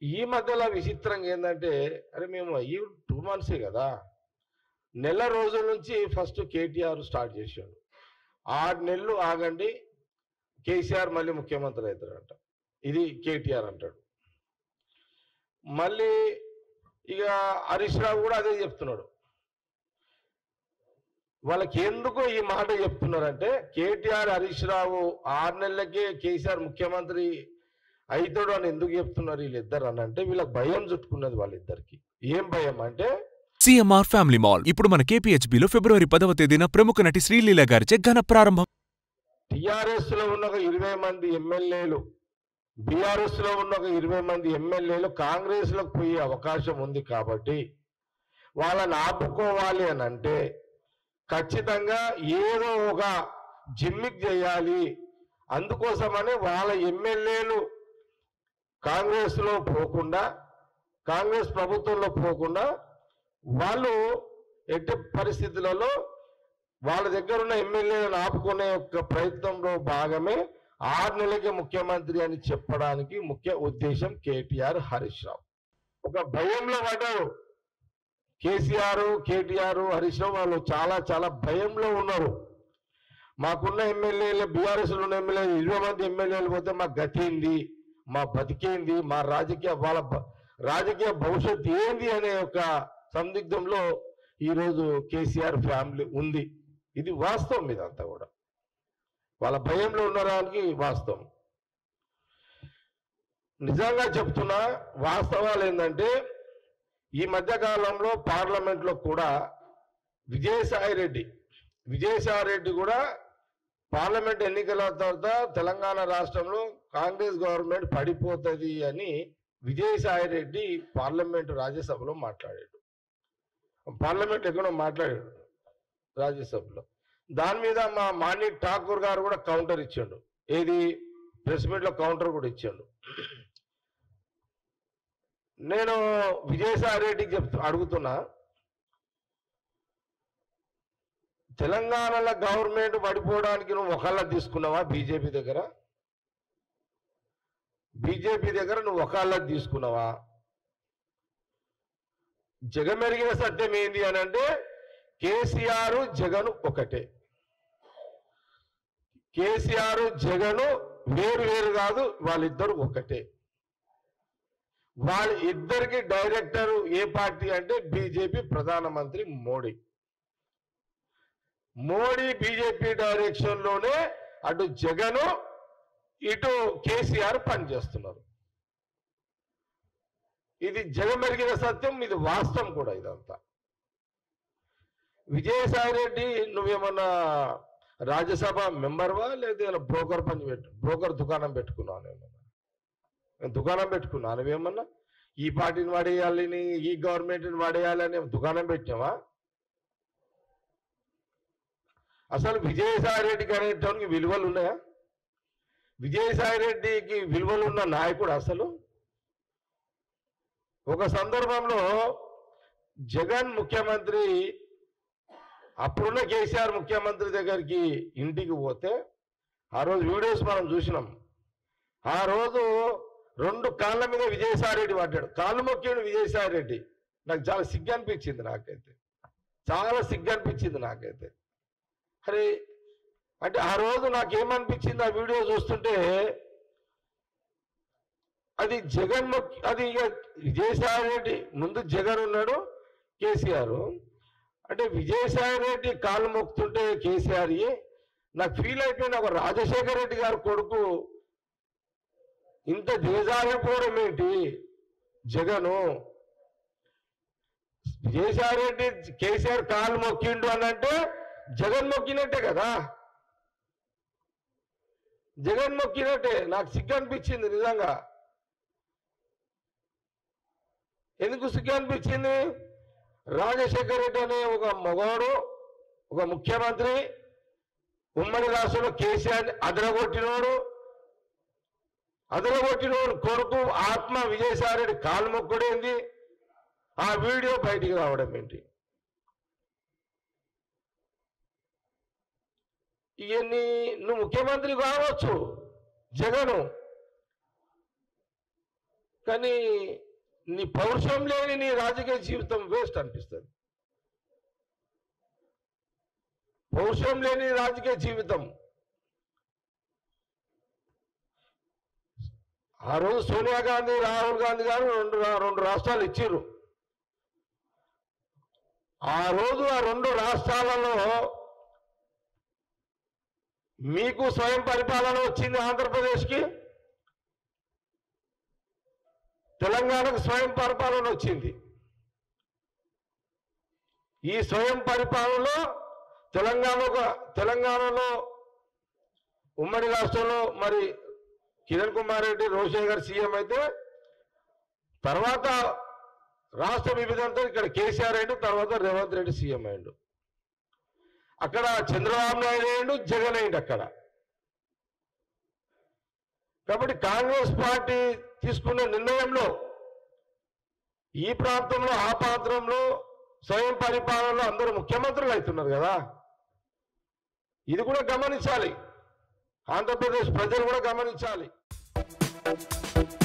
ఈ మధ్యలో విచిత్రంగా ఏంటంటే అరే మేము ఈ టూ మంత్సే కదా నెల రోజుల నుంచి ఫస్ట్ కేటీఆర్ స్టార్ట్ చేశాడు ఆరు నెలలు ఆగండి కేసీఆర్ మళ్ళీ ముఖ్యమంత్రి అవుతాడంట ఇది కేటీఆర్ అంటాడు మళ్ళీ ఇక హరీష్ రావు కూడా అదే చెప్తున్నాడు వాళ్ళకి ఎందుకు ఈ మాట చెప్తున్నారంటే కేటీఆర్ హరీష్ రావు ఆరు నెలలకే కేసీఆర్ ముఖ్యమంత్రి అవుతాడు అని ఎందుకు చెప్తున్నారు వీళ్ళిద్దరు అని అంటే వీళ్ళకి భయం చుట్టుకున్నది వాళ్ళిద్దరికి ఏం భయం అంటే సిఎంఆర్ ఫ్యామిలీ మాల్ ఇప్పుడు మన కేపీహెచ్బీలో ఫిబ్రవరి పదవ తేదీన ప్రముఖ నటి శ్రీలీల గారిచే ఘన ప్రారంభం టిఆర్ఎస్ లో ఉన్న ఒక ఇరవై మంది ఎమ్మెల్యేలు బీఆర్ఎస్ లో ఉన్న ఒక ఇరవై మంది ఎమ్మెల్యేలు కాంగ్రెస్ లోకి పోయే అవకాశం ఉంది కాబట్టి వాళ్ళని ఆపుకోవాలి అని అంటే ఖచ్చితంగా ఏదో ఒక జిమ్మిక్ చేయాలి అందుకోసమని వాళ్ళ ఎమ్మెల్యేలు కాంగ్రెస్ లో పోకుండా కాంగ్రెస్ ప్రభుత్వంలో పోకుండా వాళ్ళు ఎట్టి పరిస్థితులలో వాళ్ళ దగ్గర ఉన్న ఎమ్మెల్యేలను ఆపుకునే యొక్క ప్రయత్నంలో భాగమే ఆరు నెలలకే ముఖ్యమంత్రి అని చెప్పడానికి ముఖ్య ఉద్దేశం కేటీఆర్ హరీష్ రావు ఒక భయంలో పడ్డారు కేసీఆర్ కేటీఆర్ హరీష్ రావు వాళ్ళు చాలా చాలా భయంలో ఉన్నారు మాకున్న ఎమ్మెల్యేలు బీఆర్ఎస్ ఉన్న ఎమ్మెల్యేలు ఇరవై మంది ఎమ్మెల్యేలు పోతే మా గతి ఏంది మా బతికేంది మా రాజకీయ వాళ్ళ భ- రాజకీయ భవిష్యత్తు ఏంది అనే ఒక సందిగ్ధంలో ఈరోజు కేసీఆర్ ఫ్యామిలీ ఉంది ఇది వాస్తవం ఇదంతా కూడా వాళ్ళ భయంలో ఉండడానికి వాస్తవం నిజంగా చెప్తున్నా వాస్తవాలు ఏంటంటే ఈ మధ్య కాలంలో పార్లమెంట్లో కూడా విజయసాయి రెడ్డి విజయసాయి రెడ్డి కూడా పార్లమెంట్ ఎన్నికల తర్వాత తెలంగాణ రాష్ట్రంలో కాంగ్రెస్ గవర్నమెంట్ పడిపోతుంది అని విజయసాయి రెడ్డి పార్లమెంట్ రాజ్యసభలో మాట్లాడాడు పార్లమెంట్ ఎక్కడో మాట్లాడాడు రాజ్యసభలో దాని మీద మా మాణి ఠాకూర్ గారు కూడా కౌంటర్ ఇచ్చాడు ఏది ప్రెస్ మీట్ లో కౌంటర్ కూడా ఇచ్చాడు నేను విజయసాయి రెడ్డికి చెప్తూ అడుగుతున్నా తెలంగాణలో గవర్నమెంట్ పడిపోవడానికి నువ్వు ఒకళ్ళ తీసుకున్నావా బీజేపీ దగ్గర బీజేపీ దగ్గర నువ్వు ఒకళ్ళ తీసుకున్నావా జగమెరిగిన సత్యం ఏంది అని అంటే కేసీఆర్ జగన్ ఒకటే కేసీఆర్ జగన్ వేరు వేరు కాదు వాళ్ళిద్దరు ఒకటే వాళ్ళ ఇద్దరికి డైరెక్టర్ ఏ పార్టీ అంటే బీజేపీ ప్రధానమంత్రి మోడీ మోడీ బీజేపీ డైరెక్షన్ లోనే అటు జగన్ ఇటు కేసీఆర్ పనిచేస్తున్నారు ఇది జగమెరిగిన సత్యం ఇది వాస్తవం కూడా ఇదంతా విజయసాయి రెడ్డి నువ్వేమన్నా రాజ్యసభ మెంబర్వా లేదా బ్రోకర్ పని పెట్టు బ్రోకర్ దుకాణం పెట్టుకున్నావు ఏమన్నా నేను దుకాణం పెట్టుకున్నాను నువ్వేమన్నా ఈ పార్టీని వాడేయాలని ఈ గవర్నమెంట్ని వాడేయాలని దుకాణం పెట్టావా అసలు విజయసాయి రెడ్డికి అనేటానికి విలువలు ఉన్నాయా విజయసాయి రెడ్డికి విలువలు ఉన్న నాయకుడు అసలు ఒక సందర్భంలో జగన్ ముఖ్యమంత్రి అప్పుడున్న కేసీఆర్ ముఖ్యమంత్రి దగ్గరికి ఇంటికి పోతే ఆ రోజు వీడియోస్ మనం చూసినాం ఆ రోజు రెండు కాళ్ళ మీద విజయసాయి రెడ్డి పడ్డాడు కాళ్ళు మొక్కాడు విజయసాయి రెడ్డి నాకు చాలా సిగ్గు అనిపించింది నాకైతే చాలా సిగ్గు అనిపించింది నాకైతే అరే అంటే ఆ రోజు నాకేమనిపించింది ఆ వీడియో చూస్తుంటే అది జగన్ మొక్కి అది ఇక విజయసాయి రెడ్డి ముందు జగన్ ఉన్నాడు కేసీఆర్ అంటే విజయసాయి రెడ్డి కాళ్ళు మొక్కుతుంటే కేసీఆర్ నాకు ఫీల్ అయిపోయింది ఒక రాజశేఖర రెడ్డి గారి కొడుకు ఇంత దిగజారిపోవడం ఏంటి జగను విజయసాయి రెడ్డి కేసీఆర్ కాళ్ళు మొక్కిండు అని అంటే జగన్ మొక్కినట్టే కదా జగన్ మొక్కినట్టే నాకు సిగ్గు అనిపించింది నిజంగా ఎందుకు సిగ్గు అనిపించింది రాజశేఖర రెడ్డి అనే ఒక మగవాడు ఒక ముఖ్యమంత్రి ఉమ్మడి రాష్ట్రంలో కేసీఆర్ అదరగొట్టినోడు అదరగొట్టినోడు కొడుకు ఆత్మ విజయసాయి రెడ్డి కాలు మొక్కుడేంది ఆ వీడియో బయటికి రావడం ఏంటి ఇవన్నీ నువ్వు ముఖ్యమంత్రి కావచ్చు జగను కానీ నీ పౌరుషం లేని నీ రాజకీయ జీవితం వేస్ట్ అనిపిస్తుంది పౌరుషం లేని రాజకీయ జీవితం ఆ రోజు సోనియా గాంధీ రాహుల్ గాంధీ గారు రెండు రా- రెండు రాష్ట్రాలు ఇచ్చిర్రు ఆ రోజు ఆ రెండు రాష్ట్రాలలో మీకు స్వయం పరిపాలన వచ్చింది ఆంధ్రప్రదేశ్కి తెలంగాణకు స్వయం పరిపాలన వచ్చింది ఈ స్వయం పరిపాలనలో తెలంగాణ తెలంగాణలో ఉమ్మడి రాష్ట్రంలో మరి కిరణ్ కుమార్ రెడ్డి రోషయ్య గారు సీఎం అయితే తర్వాత రాష్ట్ర విభజనతో ఇక్కడ కేసీఆర్ అయ్యిండు తర్వాత రేవంత్ రెడ్డి సీఎం అయ్యిండు అక్కడ చంద్రబాబు నాయుడు అయ్యిండు జగన్ అయ్యిండు అక్కడ కాబట్టి కాంగ్రెస్ పార్టీ తీసుకున్న నిర్ణయంలో ఈ ప్రాంతంలో ఆ ప్రాంతంలో స్వయం పరిపాలనలో అందరూ ముఖ్యమంత్రులు అవుతున్నారు కదా ఇది కూడా గమనించాలి ఆంధ్రప్రదేశ్ ప్రజలు కూడా గమనించాలి